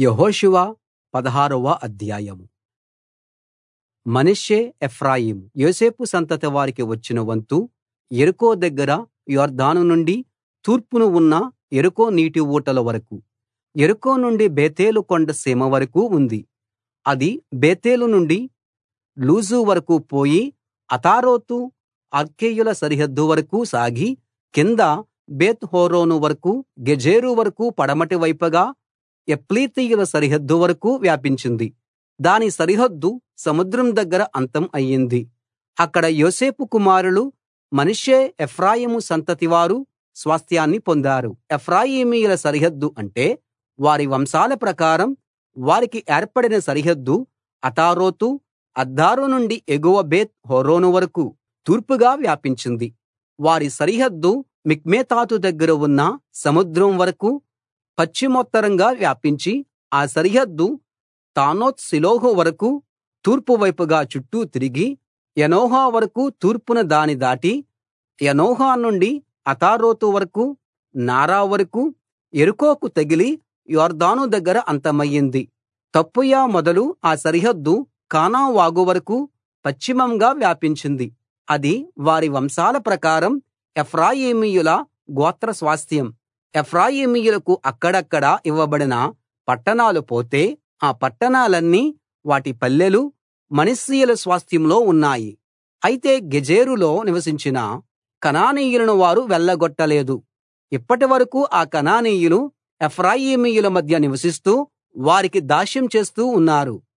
యెహోషువ పదహారవ అధ్యాయం మనష్షే ఎఫ్రాయిము యోసేపు సంతతి వారికి వచ్చిన వంతు యెరికో దగ్గర యొర్దాను నుండి తూర్పున ఉన్న యెరికో నీటి ఊటల వరకూ యెరికో నుండి బేతేలు కొండ సీమ వరకూ ఉంది అది బేతేలు నుండి లూజు వరకూ పోయి అతారోతు అర్కీయుల సరిహద్దు వరకూ సాగి కింద బేత్ హోరోను వరకూ గెజెరు వరకూ పడమటి వైపుగా యప్లీతీయుల సరిహద్దు వరకూ వ్యాపించింది దాని సరిహద్దు సముద్రం దగ్గర అంతం అయింది అక్కడ యోసేపు కుమారులు మనష్షే ఎఫ్రాయిము సంతతివారు స్వాస్థ్యాన్ని పొందారు ఎఫ్రాయిమీయుల సరిహద్దు అంటే వారి వంశాల ప్రకారం వారికి ఏర్పడిన సరిహద్దు అతారోతు అద్దారు నుండి ఎగువ బేత్ హోరోను వరకూ తూర్పుగా వ్యాపించింది వారి సరిహద్దు మిక్మెతాతు దగ్గర ఉన్న సముద్రం వరకూ పశ్చిమోత్తరంగా వ్యాపించి ఆ సరిహద్దు తానోత్ షిలోహు వరకూ తూర్పు వైపుగా చుట్టూ తిరిగి యనోహా వరకూ తూర్పున దాని దాటి యనోహా నుండి అతారోతు వరకూ నారా వరకూ యెరికోకు తగిలి యొర్దాను దగ్గర అంతమయింది తప్పూయ మొదలు ఆ సరిహద్దు కానా వాగు వరకూ పశ్చిమంగా వ్యాపించింది అది వారి వంశాల ప్రకారం ఎఫ్రాయిమీయుల గోత్ర స్వాస్థ్యం ఎఫ్రాయిమీయులకు అక్కడక్కడ ఇవ్వబడిన పట్టణాలు పోతే ఆ పట్టణాలన్నీ వాటి పల్లెలు మనష్షీయుల స్వాస్థ్యంలో ఉన్నాయి అయితే గెజెరులో నివసించిన కనానీయులను వారు వెళ్ళగొట్టలేదు ఇప్పటి వరకూ ఆ కనానీయులు ఎఫ్రాయిమీయుల మధ్య నివసిస్తూ వారికి దాస్యం చేస్తూ ఉన్నారు